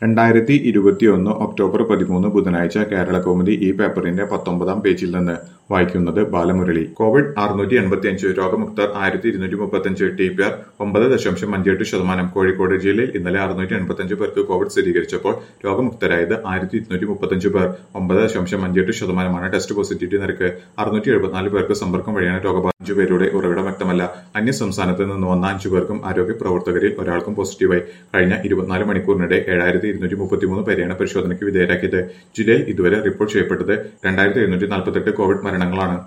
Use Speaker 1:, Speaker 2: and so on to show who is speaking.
Speaker 1: രണ്ടായിരത്തി ഇരുപത്തിയൊന്ന് ഒക്ടോബർ പതിമൂന്ന് ബുധനാഴ്ച കേരളകൗമുദി ഈ പേപ്പറിന്റെ പത്തൊമ്പതാം പേജിൽ നിന്ന് വായിക്കുന്നത് ബാലമുരളി കോവിഡ് അറുന്നൂറ്റി എൺപത്തിയഞ്ച് രോഗമുക്തർ ആയിരത്തി ഇരുന്നൂറ്റി മുപ്പത്തഞ്ച് ടി പി ആർ ഒമ്പത് ദശാംശം അഞ്ചെട്ട് ശതമാനം കോഴിക്കോട് ജില്ലയിൽ ഇന്നലെ അറുന്നൂറ്റി എൺപത്തഞ്ച് പേർക്ക് കോവിഡ് സ്ഥിരീകരിച്ചപ്പോൾ രോഗമുക്തരായത് ആയിരത്തി ഇരുന്നൂറ്റി മുപ്പത്തഞ്ച് പേർ ഒമ്പത് ദശാംശം അഞ്ചെട്ട് ശതമാനമാണ് ടെസ്റ്റ് പോസിറ്റിവിറ്റി നിരക്ക് അറുന്നൂറ്റി എഴുപത്തിനാല് പേർക്ക് സമ്പർക്കം വഴിയാണ് രോഗബാധ അഞ്ചു പേരുടെ ഉറവിടം വ്യക്തമല്ല അന്യ സംസ്ഥാനത്ത് നിന്ന് വന്ന അഞ്ചു പേർക്കും ആരോഗ്യ പ്രവർത്തകരിൽ ഒരാൾക്കും പോസിറ്റീവായി കഴിഞ്ഞ ഇരുപത്തിനാല് മണിക്കൂറിനിടെ ഏഴായിരത്തി ഇരുന്നൂറ്റി മുപ്പത്തിമൂന്ന് പേരെയാണ് പരിശോധനയ്ക്ക് വിധേയരാക്കിയത് ജില്ലയിൽ ഇതുവരെ റിപ്പോർട്ട് ചെയ്യപ്പെട്ടത് രണ്ടായിരത്തി എഴുന്നൂറ്റി നാൽപ്പത്തെട്ട് കോവിഡ് മരണങ്ങളാണ്